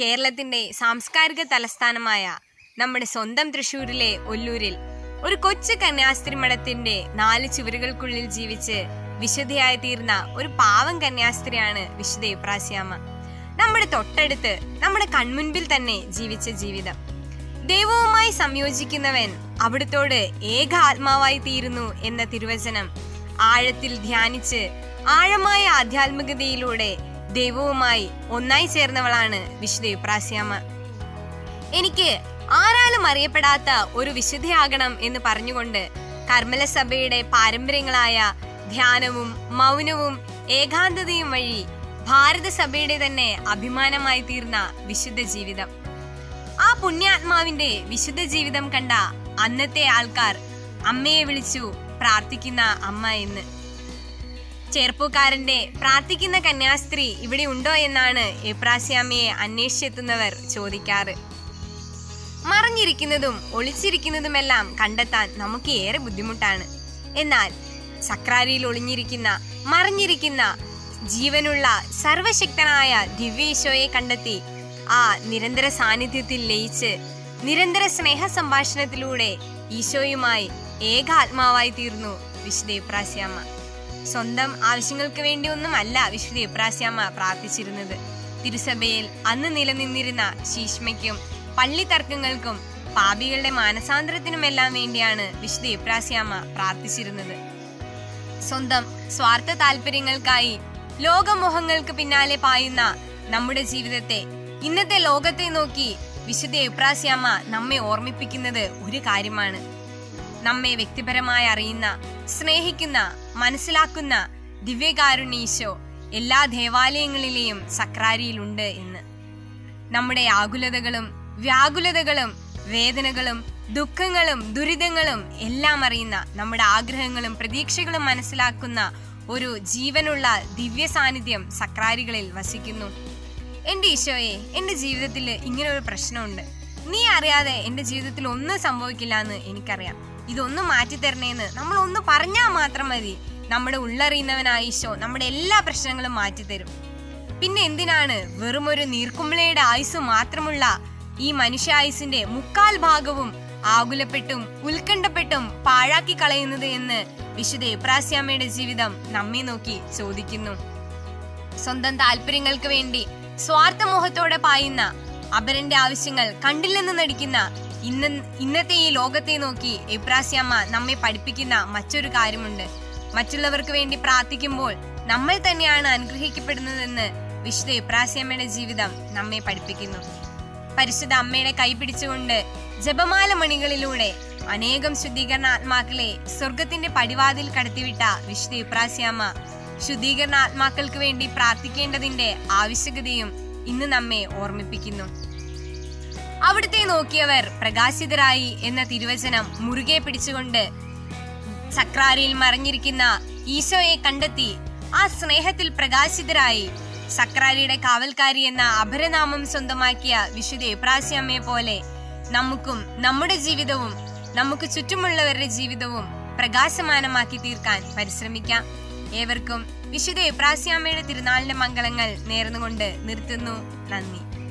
കേരളത്തിന്റെ സാംസ്കാരിക തലസ്ഥാനമായ നമ്മുടെ സ്വന്തം തൃശ്ശൂരിലെ ഒല്ലൂരിൽ ഒരു കൊച്ചു കന്യാസ്ത്രീ മഠത്തിന്റെ നാല് ചുവരുകൾക്കുള്ളിൽ ജീവിച്ച് വിശുദ്ധയായി തീർന്ന ഒരു പാവം കന്യാസ്ത്രീയാണ് വിശുദ്ധ ഇപ്രാസ്യാമ്മ നമ്മുടെ തൊട്ടടുത്ത് നമ്മുടെ കൺമുൻപിൽ തന്നെ ജീവിച്ച ജീവിതം ദൈവവുമായി സംയോജിക്കുന്നവൻ അവിടുത്തോട് ഏക ആത്മാവായി തീരുന്നു എന്ന തിരുവചനം ആഴത്തിൽ ധ്യാനിച്ച് ആഴമായ ആധ്യാത്മികതയിലൂടെ ദൈവവുമായി ഒന്നായി ചേർന്നവളാണ് വിശുദ്ധ ഇപ്രാസ്യാമ്മ എനിക്ക് ആരാലും അറിയപ്പെടാത്ത ഒരു വിശുദ്ധയാകണം എന്ന് പറഞ്ഞുകൊണ്ട് കർമ്മല സഭയുടെ പാരമ്പര്യങ്ങളായ ധ്യാനവും മൗനവും ഏകാന്തതയും വഴി ഭാരത സഭയുടെ തന്നെ അഭിമാനമായി തീർന്ന വിശുദ്ധ ജീവിതം ആ പുണ്യാത്മാവിന്റെ വിശുദ്ധ ജീവിതം കണ്ട അന്നത്തെ ആൾക്കാർ അമ്മയെ വിളിച്ചു പ്രാർത്ഥിക്കുന്ന അമ്മ എന്ന് ചെറുപ്പക്കാരന്റെ പ്രാർത്ഥിക്കുന്ന കന്യാസ്ത്രീ ഇവിടെ ഉണ്ടോ എന്നാണ് എപ്രാസ്യാമ്മയെ അന്വേഷിച്ചെത്തുന്നവർ ചോദിക്കാറ് മറഞ്ഞിരിക്കുന്നതും ഒളിച്ചിരിക്കുന്നതുമെല്ലാം കണ്ടെത്താൻ നമുക്ക് ഏറെ ബുദ്ധിമുട്ടാണ് എന്നാൽ സക്രാരിയിൽ ഒളിഞ്ഞിരിക്കുന്ന മറിഞ്ഞിരിക്കുന്ന ജീവനുള്ള സർവശക്തനായ ദിവ്യേശോയെ കണ്ടെത്തി ആ നിരന്തര സാന്നിധ്യത്തിൽ ലയിച്ച് നിരന്തര സ്നേഹ സംഭാഷണത്തിലൂടെ ഈശോയുമായി ഏകാത്മാവായി തീർന്നു വിശുദ്ധ ഇപ്രാസ്യാമ്മ സ്വന്തം ആവശ്യങ്ങൾക്ക് വേണ്ടിയൊന്നും അല്ല വിശുദ്ധ ഇപ്രാസ്യാമ്മ പ്രാർത്ഥിച്ചിരുന്നത് തിരുസഭയിൽ അന്ന് നിലനിന്നിരുന്ന ശീഷ്മയ്ക്കും പള്ളി തർക്കങ്ങൾക്കും പാപികളുടെ മാനസാന്തരത്തിനുമെല്ലാം വേണ്ടിയാണ് വിശുദ്ധ ഇപ്രാസ്യാമ്മ പ്രാർത്ഥിച്ചിരുന്നത് സ്വന്തം സ്വാർത്ഥ താല്പര്യങ്ങൾക്കായി ലോകമോഹങ്ങൾക്ക് പിന്നാലെ പായുന്ന നമ്മുടെ ജീവിതത്തെ ഇന്നത്തെ ലോകത്തെ നോക്കി വിശുദ്ധ എപ്രാസ്യാമ്മ നമ്മെ ഓർമ്മിപ്പിക്കുന്നത് ഒരു കാര്യമാണ് നമ്മെ വ്യക്തിപരമായി അറിയുന്ന സ്നേഹിക്കുന്ന മനസ്സിലാക്കുന്ന ദിവ്യകാരുണ്യ ഈശോ എല്ലാ ദേവാലയങ്ങളിലെയും സക്രാരിയിലുണ്ട് എന്ന് നമ്മുടെ ആകുലതകളും വ്യാകുലതകളും വേദനകളും ദുഃഖങ്ങളും ദുരിതങ്ങളും എല്ലാം അറിയുന്ന നമ്മുടെ ആഗ്രഹങ്ങളും പ്രതീക്ഷകളും മനസ്സിലാക്കുന്ന ഒരു ജീവനുള്ള ദിവ്യ സാന്നിധ്യം സക്രാരികളിൽ വസിക്കുന്നു എന്റെ ഈശോയെ എന്റെ ജീവിതത്തിൽ ഇങ്ങനെ ഒരു പ്രശ്നമുണ്ട് നീ അറിയാതെ എന്റെ ജീവിതത്തിൽ ഒന്നും സംഭവിക്കില്ല എന്ന് എനിക്കറിയാം ഇതൊന്നും മാറ്റിത്തരണേന്ന് നമ്മൾ ഒന്ന് പറഞ്ഞാൽ മാത്രം മതി നമ്മുടെ ഉള്ളറിയുന്നവനായ ഈശോ നമ്മുടെ എല്ലാ പ്രശ്നങ്ങളും മാറ്റിത്തരും പിന്നെ എന്തിനാണ് വെറുമൊരു നീർക്കുമ്പളയുടെ ആയുസ് മാത്രമുള്ള ഈ മനുഷ്യായുസിന്റെ മുക്കാൽ ഭാഗവും ആകുലപ്പെട്ടും ഉത്കണ്ഠപ്പെട്ടും പാഴാക്കി കളയുന്നത് എന്ന് വിശുദ്ധ എപ്രാസ്യാമ്മയുടെ ജീവിതം നമ്മെ നോക്കി ചോദിക്കുന്നു സ്വന്തം താല്പര്യങ്ങൾക്ക് വേണ്ടി സ്വാർത്ഥമോഹത്തോടെ പായുന്ന അപരന്റെ ആവശ്യങ്ങൾ കണ്ടില്ലെന്ന് നടിക്കുന്ന ഇന്ന ഇന്നത്തെ ഈ ലോകത്തെ നോക്കി എപ്രാസ്യാമ്മ നമ്മെ പഠിപ്പിക്കുന്ന മറ്റൊരു കാര്യമുണ്ട് മറ്റുള്ളവർക്ക് വേണ്ടി പ്രാർത്ഥിക്കുമ്പോൾ നമ്മൾ തന്നെയാണ് അനുഗ്രഹിക്കപ്പെടുന്നതെന്ന് വിശുദ്ധ എപ്രാസ്യാമ്മയുടെ ജീവിതം നമ്മെ പഠിപ്പിക്കുന്നു പരിശുദ്ധ അമ്മയുടെ കൈ പിടിച്ചുകൊണ്ട് ജപമാല മണികളിലൂടെ അനേകം ശുദ്ധീകരണ ആത്മാക്കളെ സ്വർഗത്തിന്റെ പടിവാതിൽ കടത്തിവിട്ട വിശുദ്ധ ഇപ്രാസ്യാമ്മ ശുദ്ധീകരണ ആത്മാക്കൾക്ക് വേണ്ടി പ്രാർത്ഥിക്കേണ്ടതിന്റെ ആവശ്യകതയും ഇന്ന് നമ്മെ ഓർമ്മിപ്പിക്കുന്നു അവിടുത്തെ നോക്കിയവർ പ്രകാശിതരായി എന്ന തിരുവചനം മുറുകെ പിടിച്ചുകൊണ്ട് സക്രാരിയിൽ മറിഞ്ഞിരിക്കുന്ന ഈശോയെ കണ്ടെത്തി ആ സ്നേഹത്തിൽ പ്രകാശിതരായി സക്രാരിയുടെ കാവൽക്കാരി എന്ന അപരനാമം സ്വന്തമാക്കിയ വിശുദ്ധ എപ്രാസ്യമ്മയെ പോലെ നമുക്കും നമ്മുടെ ജീവിതവും നമുക്ക് ചുറ്റുമുള്ളവരുടെ ജീവിതവും പ്രകാശമാനമാക്കി തീർക്കാൻ പരിശ്രമിക്കാം ഏവർക്കും വിശുദ്ധ എപ്രാസ്യാമ്മയുടെ തിരുനാളിന്റെ മംഗളങ്ങൾ നേർന്നുകൊണ്ട് നിർത്തുന്നു നന്ദി